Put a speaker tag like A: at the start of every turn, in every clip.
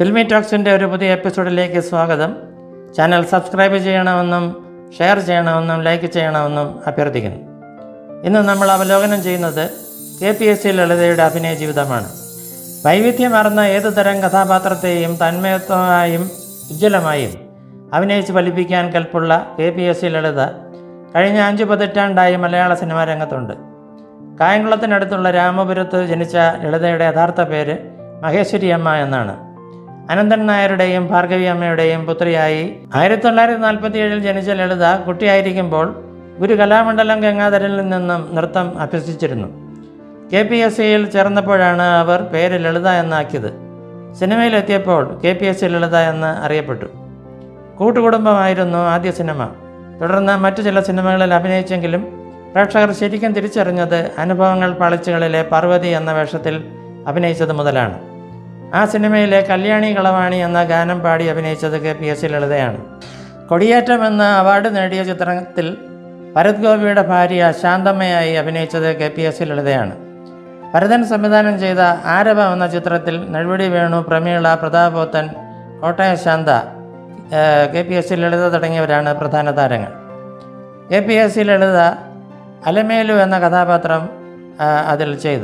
A: filmy ടോക്സിൻ്റെ ഒരു പുതിയ എപ്പിസോഡിലേക്ക് സ്വാഗതം ചാനൽ സബ്സ്ക്രൈബ് ചെയ്യണമെന്നും ഷെയർ ചെയ്യണമെന്നും ലൈക്ക് ചെയ്യണമെന്നും അഭ്യർത്ഥിക്കുന്നു ഇന്ന് നമ്മൾ അവലോകനം ചെയ്യുന്നത് കെ പി എസ് സി ലളിതയുടെ അഭിനയ ജീവിതമാണ് വൈവിധ്യമാർന്ന ഏതു തരം കഥാപാത്രത്തെയും തന്മയത്വമായും ഉജ്ജ്വലമായും അഭിനയിച്ച് ഫലിപ്പിക്കാൻ കൽപ്പുള്ള K P S C Lalitha കഴിഞ്ഞ അഞ്ച് പതിറ്റാണ്ടായി മലയാള സിനിമാ രംഗത്തുണ്ട് കായംകുളത്തിനടുത്തുള്ള രാമപുരത്ത് ജനിച്ച ലളിതയുടെ യഥാർത്ഥ പേര് മഹേശ്വരി അമ്മ എന്നാണ് അനന്തൻ നായരുടെയും ഭാർഗവി അമ്മയുടെയും പുത്രിയായി ആയിരത്തി തൊള്ളായിരത്തി നാൽപ്പത്തി ഏഴിൽ ജനിച്ച ലളിത കുട്ടിയായിരിക്കുമ്പോൾ ഗുരു കലാമണ്ഡലം ഗംഗാധരനിൽ നിന്നും നൃത്തം അഭ്യസിച്ചിരുന്നു കെ പി എസ് സിയിൽ ചേർന്നപ്പോഴാണ് അവർ പേര് ലളിത എന്നാക്കിയത് സിനിമയിലെത്തിയപ്പോൾ K P S C Lalitha എന്ന് അറിയപ്പെട്ടു കൂട്ടുകുടുംബമായിരുന്നു ആദ്യ സിനിമ തുടർന്ന് മറ്റു ചില സിനിമകളിൽ അഭിനയിച്ചെങ്കിലും പ്രേക്ഷകർ ശരിക്കും തിരിച്ചറിഞ്ഞത് അനുഭവങ്ങൾ പാളിച്ചകളിലെ പാർവതി എന്ന വേഷത്തിൽ അഭിനയിച്ചത് മുതലാണ് ആ സിനിമയിലെ കല്യാണി കളവാണി എന്ന ഗാനം പാടി അഭിനയിച്ചത് കെ പി എസ് സി ലളിതയാണ് കൊടിയേറ്റം എന്ന അവാർഡ് നേടിയ ചിത്രത്തിൽ ഭരത് ഗോപിയുടെ ഭാര്യ ശാന്തമ്മയായി അഭിനയിച്ചത് കെ പി എസ് സി ലളിതയാണ് ഭരതൻ സംവിധാനം ചെയ്ത ആരവം എന്ന ചിത്രത്തിൽ നെൽവടി Venu Prameela Prathap Pothen Kottayam Shantha K P S C Lalitha തുടങ്ങിയവരാണ് പ്രധാന താരങ്ങൾ K P S C Lalitha Alamelu എന്ന കഥാപാത്രം ആ, അതിൽ ചെയ്തു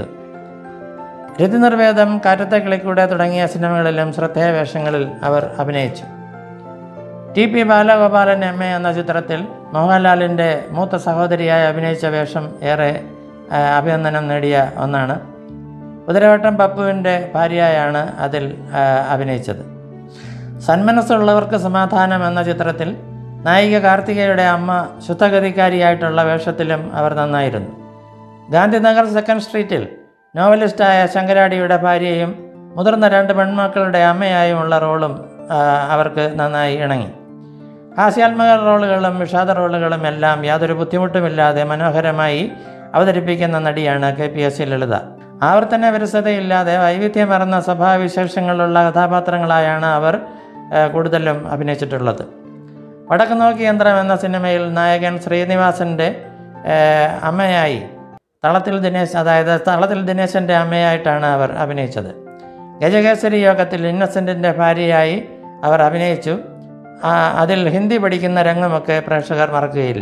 A: രതിനിർവേദം കാറ്റത്തെ കിളിക്കൂടെ തുടങ്ങിയ സിനിമകളിലും ശ്രദ്ധേയ വേഷങ്ങളിൽ അവർ അഭിനയിച്ചു T P Balagopalan M A എന്ന ചിത്രത്തിൽ മോഹൻലാലിൻ്റെ മൂത്ത സഹോദരിയായി അഭിനയിച്ച വേഷം ഏറെ ആ, അഭിനന്ദനം നേടിയ ഒന്നാണ് കുതിരവട്ടം പപ്പുവിൻ്റെ ഭാര്യയായാണ് അതിൽ ആ, അഭിനയിച്ചത് സന്മനസ്സുള്ളവർക്ക് സമാധാനം എന്ന ചിത്രത്തിൽ നായിക കാർത്തികയുടെ അമ്മ ശുദ്ധഗതിക്കാരിയായിട്ടുള്ള വേഷത്തിലും അവർ നന്നായിരുന്നു ഗാന്ധിനഗർ സെക്കൻഡ് സ്ട്രീറ്റിൽ നോവലിസ്റ്റായ ശങ്കരാടിയുടെ ഭാര്യയും മുതിർന്ന രണ്ട് പെൺമക്കളുടെ അമ്മയായുമുള്ള റോളും ആ, അവർക്ക് നന്നായി ഇണങ്ങി ഹാസ്യാത്മക റോളുകളും വിഷാദ റോളുകളും എല്ലാം യാതൊരു ബുദ്ധിമുട്ടുമില്ലാതെ മനോഹരമായി അവതരിപ്പിക്കുന്ന നടിയാണ് K P S C Lalitha ആവർത്തന വിരസതയില്ലാതെ വൈവിധ്യമറന്ന സ്വഭാവവിശേഷങ്ങളുള്ള കഥാപാത്രങ്ങളായാണ് അവർ ആ, കൂടുതലും അഭിനയിച്ചിട്ടുള്ളത് വടക്ക് നോക്കി യന്ത്രം എന്ന സിനിമയിൽ നായകൻ ശ്രീനിവാസൻ്റെ അമ്മയായി തളത്തിൽ ദിനേശ് അതായത് തളത്തിൽ ദിനേശൻ്റെ അമ്മയായിട്ടാണ് അവർ അഭിനയിച്ചത് ഗജകേസരി യോഗത്തിൽ ഇന്നസെൻറ്റിൻ്റെ ഭാര്യയായി അവർ അഭിനയിച്ചു ആ, അതിൽ ഹിന്ദി പഠിക്കുന്ന രംഗമൊക്കെ പ്രേക്ഷകർ മറക്കുകയില്ല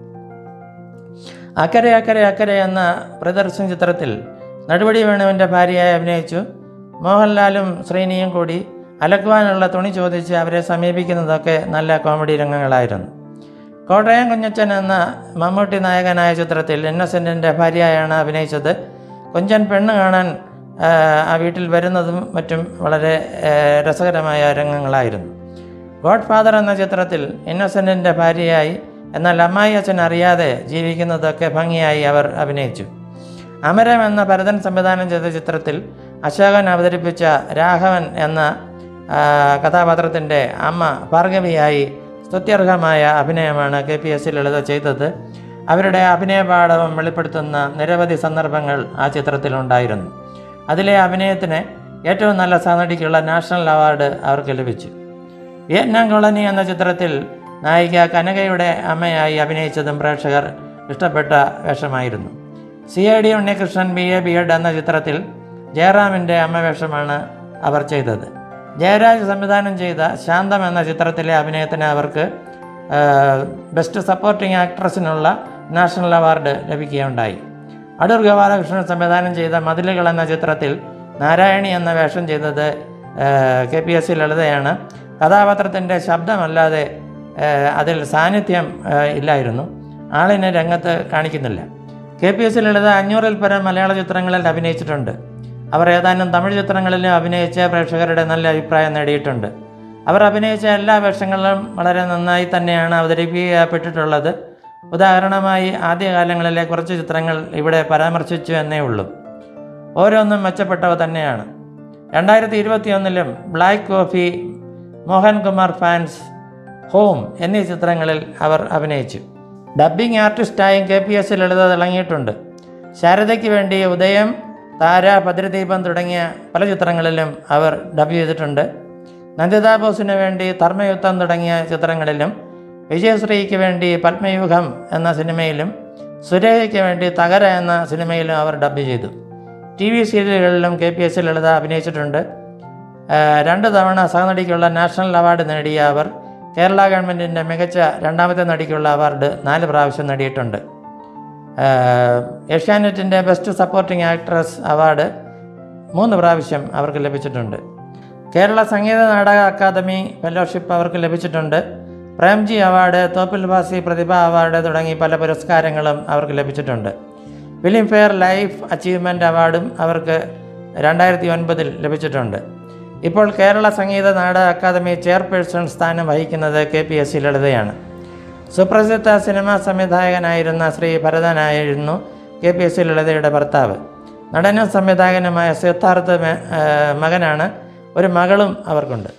A: അക്കരെ അക്കരെ അക്കരെ എന്ന പ്രദർശന ചിത്രത്തിൽ നടുപടി വേണുവിൻ്റെ ഭാര്യയായി അഭിനയിച്ചു മോഹൻലാലും ശ്രീനിയും കൂടി അലക്കുവാനുള്ള തുണി ചോദിച്ച് അവരെ സമീപിക്കുന്നതൊക്കെ നല്ല കോമഡി രംഗങ്ങളായിരുന്നു കോട്ടയം കുഞ്ഞച്ചൻ എന്ന മമ്മൂട്ടി നായകനായ ചിത്രത്തിൽ ഇന്നസെൻറ്റിൻ്റെ ഭാര്യയായാണ് അഭിനയിച്ചത് കൊഞ്ചൻ പെണ്ണ് കാണാൻ ആ, ആ വീട്ടിൽ വരുന്നതും മറ്റും വളരെ ആ, രസകരമായ രംഗങ്ങളായിരുന്നു ഗോഡ് ഫാദർ എന്ന ചിത്രത്തിൽ ഇന്നസെൻറ്റിൻ്റെ ഭാര്യയായി എന്നാൽ അമ്മായി അച്ഛൻ അറിയാതെ ജീവിക്കുന്നതൊക്കെ ഭംഗിയായി അവർ അഭിനയിച്ചു അമരം എന്ന ഭരതൻ സംവിധാനം ചെയ്ത ചിത്രത്തിൽ അശോകൻ അവതരിപ്പിച്ച രാഘവൻ എന്ന ആ, കഥാപാത്രത്തിൻ്റെ അമ്മ ഭാർഗവിയായി സ്തുത്യർഹമായ അഭിനയമാണ് K P S C Lalitha ചെയ്തത് അവരുടെ അഭിനയ പാഠവും വെളിപ്പെടുത്തുന്ന നിരവധി സന്ദർഭങ്ങൾ ആ ചിത്രത്തിലുണ്ടായിരുന്നു അതിലെ അഭിനയത്തിന് ഏറ്റവും നല്ല സഹനടിക്കുള്ള നാഷണൽ അവാർഡ് അവർക്ക് ലഭിച്ചു വിയറ്റ്നാം കോളനി എന്ന ചിത്രത്തിൽ നായിക കനകയുടെ അമ്മയായി അഭിനയിച്ചതും പ്രേക്ഷകർ ഇഷ്ടപ്പെട്ട വേഷമായിരുന്നു C I D Unnikrishnan B A B Ed എന്ന ചിത്രത്തിൽ ജയറാമിൻ്റെ അമ്മ വേഷമാണ് അവർ ചെയ്തത് ജയരാജ് സംവിധാനം ചെയ്ത ശാന്തം എന്ന ചിത്രത്തിലെ അഭിനയത്തിന് അവർക്ക് ആ, ബെസ്റ്റ് സപ്പോർട്ടിംഗ് ആക്ട്രസിനുള്ള നാഷണൽ അവാർഡ് ലഭിക്കുകയുണ്ടായി അടൂർ ഗോപാലകൃഷ്ണൻ സംവിധാനം ചെയ്ത മതിലുകൾ എന്ന ചിത്രത്തിൽ നാരായണി എന്ന വേഷം ചെയ്തത് കെ പി എസ് സി ലളിതയാണ് കഥാപാത്രത്തിൻ്റെ ശബ്ദമല്ലാതെ ആ, അതിൽ സാന്നിധ്യം ആ, ഇല്ലായിരുന്നു ആളിനെ രംഗത്ത് കാണിക്കുന്നില്ല K P S C Lalitha അഞ്ഞൂറിൽ പരം മലയാള ചിത്രങ്ങളിൽ അഭിനയിച്ചിട്ടുണ്ട് അവർ ഏതാനും തമിഴ് ചിത്രങ്ങളിലും അഭിനയിച്ച് പ്രേക്ഷകരുടെ നല്ല അഭിപ്രായം നേടിയിട്ടുണ്ട് അവർ അഭിനയിച്ച എല്ലാ വേഷങ്ങളിലും വളരെ നന്നായി തന്നെയാണ് അവതരിപ്പിക്കപ്പെട്ടിട്ടുള്ളത് ഉദാഹരണമായി ആദ്യകാലങ്ങളിലെ കുറച്ച് ചിത്രങ്ങൾ ഇവിടെ പരാമർശിച്ചു എന്നേ ഉള്ളൂ ഓരോന്നും മെച്ചപ്പെട്ടവ തന്നെയാണ് രണ്ടായിരത്തി ഇരുപത്തിയൊന്നിലും black coffee Mohan Kumar fans home എന്നീ ചിത്രങ്ങളിൽ അവർ അഭിനയിച്ചു ഡബ്ബിംഗ് ആർട്ടിസ്റ്റായും കെ പി എസ് ലളിത തിളങ്ങിയിട്ടുണ്ട് ശാരദയ്ക്ക് വേണ്ടി ഉദയം താര ഭദ്രദീപം തുടങ്ങിയ പല ചിത്രങ്ങളിലും അവർ ഡബ് ചെയ്തിട്ടുണ്ട് നന്ദിതാ ബോസിന് വേണ്ടി ധർമ്മയുദ്ധം തുടങ്ങിയ ചിത്രങ്ങളിലും വിജയശ്രീക്ക് വേണ്ടി പത്മയുഗം എന്ന സിനിമയിലും സുരേഖയ്ക്ക് വേണ്ടി തകര എന്ന സിനിമയിലും അവർ ഡബ് ചെയ്തു ടി വി സീരിയലുകളിലും കെ പി എസ് ലളിത അഭിനയിച്ചിട്ടുണ്ട് ഏഹ് രണ്ട് തവണ സഹനടിക്കുള്ള നാഷണൽ അവാർഡ് നേടിയ അവർ കേരള ഗവൺമെൻറ്റിൻ്റെ മികച്ച രണ്ടാമത്തെ നടിക്കുള്ള അവാർഡ് നാല് പ്രാവശ്യം നേടിയിട്ടുണ്ട് ഏഹ് ഏഷ്യാനെറ്റിൻ്റെ ബെസ്റ്റ് സപ്പോർട്ടിംഗ് ആക്ട്രസ് അവാർഡ് മൂന്ന് പ്രാവശ്യം അവർക്ക് ലഭിച്ചിട്ടുണ്ട് കേരള സംഗീത നാടക അക്കാദമി ഫെലോഷിപ്പ് അവർക്ക് ലഭിച്ചിട്ടുണ്ട് പ്രേംജി അവാർഡ് തോപ്പിൽ ഭാസി പ്രതിഭ അവാർഡ് തുടങ്ങി പല പുരസ്കാരങ്ങളും അവർക്ക് ലഭിച്ചിട്ടുണ്ട് ഫിലിം ഫെയർ ലൈഫ് അച്ചീവ്മെൻ്റ് അവാർഡും അവർക്ക് രണ്ടായിരത്തി ഒൻപതിൽ ലഭിച്ചിട്ടുണ്ട് ഇപ്പോൾ കേരള സംഗീത നാടക അക്കാദമി ചെയർപേഴ്സൺ സ്ഥാനം വഹിക്കുന്നത് കെ പി എസ് സി ലളിതയാണ് സുപ്രസിദ്ധ സിനിമാ സംവിധായകനായിരുന്ന ശ്രീ ഭരതനായിരുന്നു കെ പി എസ് സി ലളിതയുടെ ഭർത്താവ് നടനും സംവിധായകനുമായ സിദ്ധാർത്ഥ മേ- ഏഹ് മകനാണ് ഒരു മകളും അവർക്കുണ്ട്